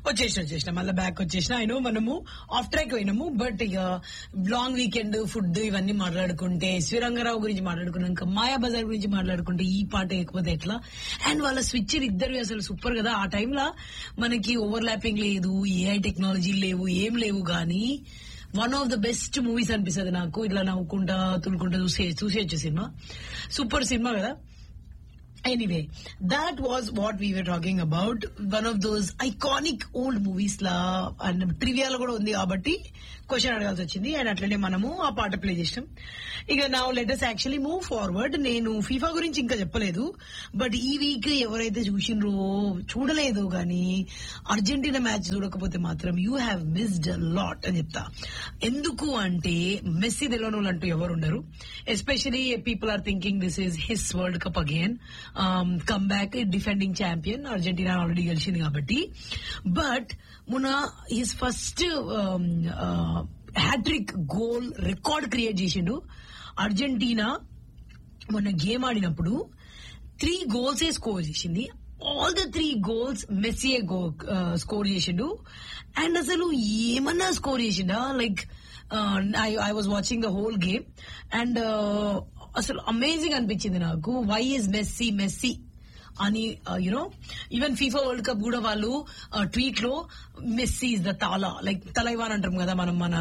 వచ్చేసిన వచ్చేసిన మళ్ళీ బ్యాక్ వచ్చేసిన అయినో మనము ఆఫ్ ట్రాక్ పోయినాము బట్ ఇక లాంగ్ వీకెండ్ ఫుడ్ ఇవన్నీ మాట్లాడుకుంటే శ్రీరంగరావు గురించి మాట్లాడుకున్నాక మాయా బజార్ గురించి మాట్లాడుకుంటే ఈ పాట ఎక్కువది ఎట్లా అండ్ వాళ్ళ స్విచ్ ఇద్దరు అసలు సూపర్ కదా ఆ టైంలో మనకి ఓవర్ ల్యాపింగ్ లేదు ఏఐ టెక్నాలజీ లేవు ఏం లేవు కానీ one of the best movies అనిపిస్తుంది నాకు ఇట్లా నవ్వుకుంటా తులుకుంటా చూసే చూసేయచ్చు సినిమా సూపర్ సినిమా కదా anyway that was what we were talking about one of those iconic old movies లా అండ్ ట్రివియాలో కూడా ఉంది కాబట్టి క్వశ్చన్ అడగాల్సి వచ్చింది అండ్ అట్లనే మనము ఆ పాట ప్లే చేసాం ఇక నా లెటర్స్ యాక్చువల్లీ మూవ్ ఫార్వర్డ్ నేను ఫీఫా గురించి ఇంకా చెప్పలేదు బట్ ఈ వీక్ ఎవరైతే చూసిండ్రో చూడలేదు కానీ అర్జెంటీనా మ్యాచ్ చూడకపోతే మాత్రం యూ హ్యావ్ మిస్డ్ లాట్ అని చెప్తా ఎందుకు అంటే మెస్సీ తెలియని వాళ్ళు అంటూ ఎవరు ఉండరు especially people are thinking this is his world cup again come back defending champion Argentina already గెలిచింది కాబట్టి బట్ మొన్న his first hattrick goal record create చేసిండు అర్జెంటీనా మొన్న గేమ్ ఆడినప్పుడు త్రీ గోల్స్ ఏ స్కోర్ చేసింది ఆల్ ద త్రీ గోల్స్ మెస్సీఏ గో స్కోర్ చేసిండు అండ్ అసలు ఏమన్నా స్కోర్ చేసిండా like I I was watching the whole game and అసలు అమేజింగ్ అనిపించింది నాకు వై ఇస్ మెస్సీ మెస్సీ అని you know even FIFA world cup కూడా వాళ్ళు ట్వీట్ లో Messi is the Thala like తలైవాన్ అంటాం కదా మనం మన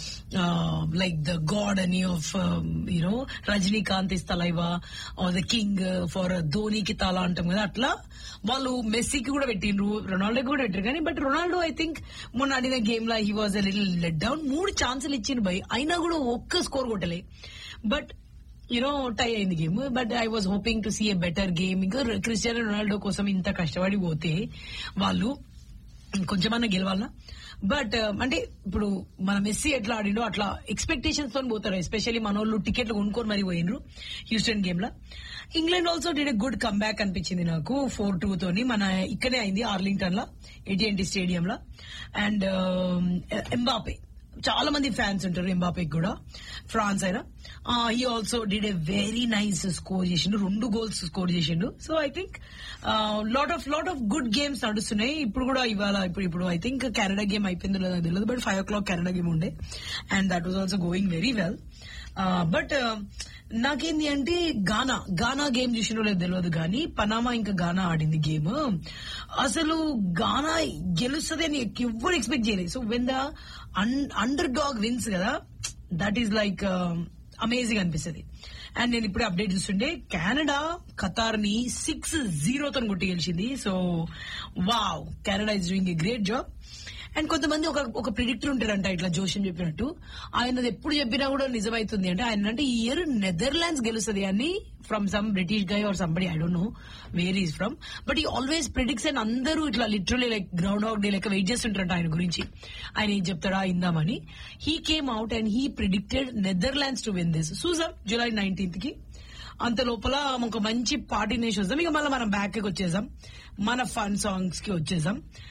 లైక్ ద గాడ్ అని of you know Rajinikanth is Thalaiva are the king for ధోనికి తాలా అంటాం కదా అట్లా వాళ్ళు మెస్సీకి కూడా పెట్టిండ్రు రొనాల్డోకి కూడా పెట్టారు కానీ బట్ రొనాల్డో ఐ థింక్ మొన్న ఆడిన గేమ్ లా he was a little let down మూడు ఛాన్సులు ఇచ్చిండు బై అయినా కూడా ఒక్క స్కోర్ కొట్టలే బట్ యూనో టై అయింది game but I was hoping to see a better game ఇంకా క్రిస్టియానో రొనాల్డో కోసం ఇంత కష్టపడి పోతే వాళ్ళు కొంచెమన్నా గెలవాలా బట్ అంటే ఇప్పుడు మన మెస్సీ ఎట్లా ఆడిండో అట్లా ఎక్స్పెక్టేషన్స్ తో పోతారు ఎస్పెషల్లీ మన వాళ్ళు టికెట్లు కొనుక్కొని మరి పోయినరు హ్యూస్టన్ గేమ్ లో England also did a good come back అనిపించింది నాకు ఫోర్ టూ తోని మన ఇక్కడే అయింది ఆర్లింగ్టన్ లో ఏటీఎన్టీ స్టేడియం లో అండ్ ఎంబాపే చాలా మంది ఫ్యాన్స్ ఉంటారు ఎంబాపేకి కూడా ఫ్రాన్స్ అయినా ఈ also did a very nice score చేసిండు రెండు గోల్స్ స్కోర్ చేసిండు so I think lot of lot of good games నడుస్తున్నాయి ఇప్పుడు కూడా ఇవాళ ఇప్పుడు ఇప్పుడు ఐ థింక్ కెనడా గేమ్ అయిపోయిందో లేదో తెలియదు but five o'clock Canada game ఉండే and that was also going very well but నాకేంది అంటే గానా గానా గేమ్ చూసినో లేదు తెలియదు కానీ పనామా ఇంకా గానా ఆడింది గేమ్ అసలు గానా గెలుస్తుంది అని ఎవ్వరు ఎక్స్పెక్ట్ చేయలేదు so when the underdog wins కదా దట్ ఈస్ లైక్ అమేజింగ్ అనిపిస్తుంది అండ్ నేను ఇప్పుడే అప్డేట్ చూస్తుంటే కెనడా ఖతార్ ని సిక్స్ జీరోతో కొట్టి గెలిచింది so wow Canada is doing a great job and కొంతమంది ఒక ఒక ప్రిడిక్టర్ ఉంటారంట ఇట్లా జోషం చెప్పినట్టు ఆయనది ఎప్పుడు చెప్పినా కూడా నిజమైతుంది అంటే ఆయన అంటే ఈ ఇయర్ నెదర్లాండ్స్ గెలుస్తుంది అని from some British guy or somebody I don't know where is from but ఈ ఆల్వేస్ ప్రిడిక్ట్స్ అండ్ అందరూ ఇట్లా literally like ground out day లెక్క వెయిట్ చేస్తుంటారంట ఆయన గురించి ఆయన ఏం చెప్తాడా ఇందామని he came out and he predicted Netherlands to win this చూసాం జూలై నైన్టీన్త్ కి అంత లోపల ఒక మంచి పార్టీని చూద్దాం ఇక మళ్ళీ మనం బ్యాక్ కి వచ్చేసాం మన ఫన్ సాంగ్స్ కి వచ్చేసాం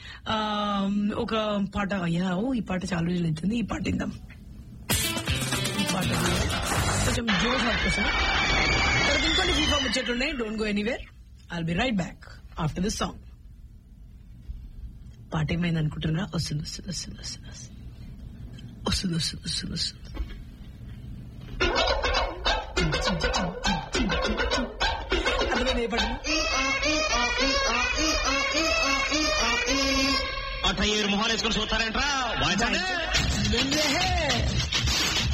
ఒక పాట అయ్యా ఓ ఈ పాట చాలా రోజులు అవుతుంది ఈ పాట విందాం ఈ పాట కొంచెం జోష్ వస్తుంది తర్వాత ఇంకొన్ని ఫీఫా ముచ్చట్లున్నాయి don't go anywhere I'll be right back after this song పాట ఏమైంది అనుకుంటున్నా వస్తుంది వస్తుంది వస్తుంది వస్తుంది వస్తుంది వస్తుంది వస్తుంది వస్తుంది అర్థమైంది ఏ పాట అట్ట ఏరు మొహాలు వేసుకొని చూస్తారేంట్రా వాయించండి ముందే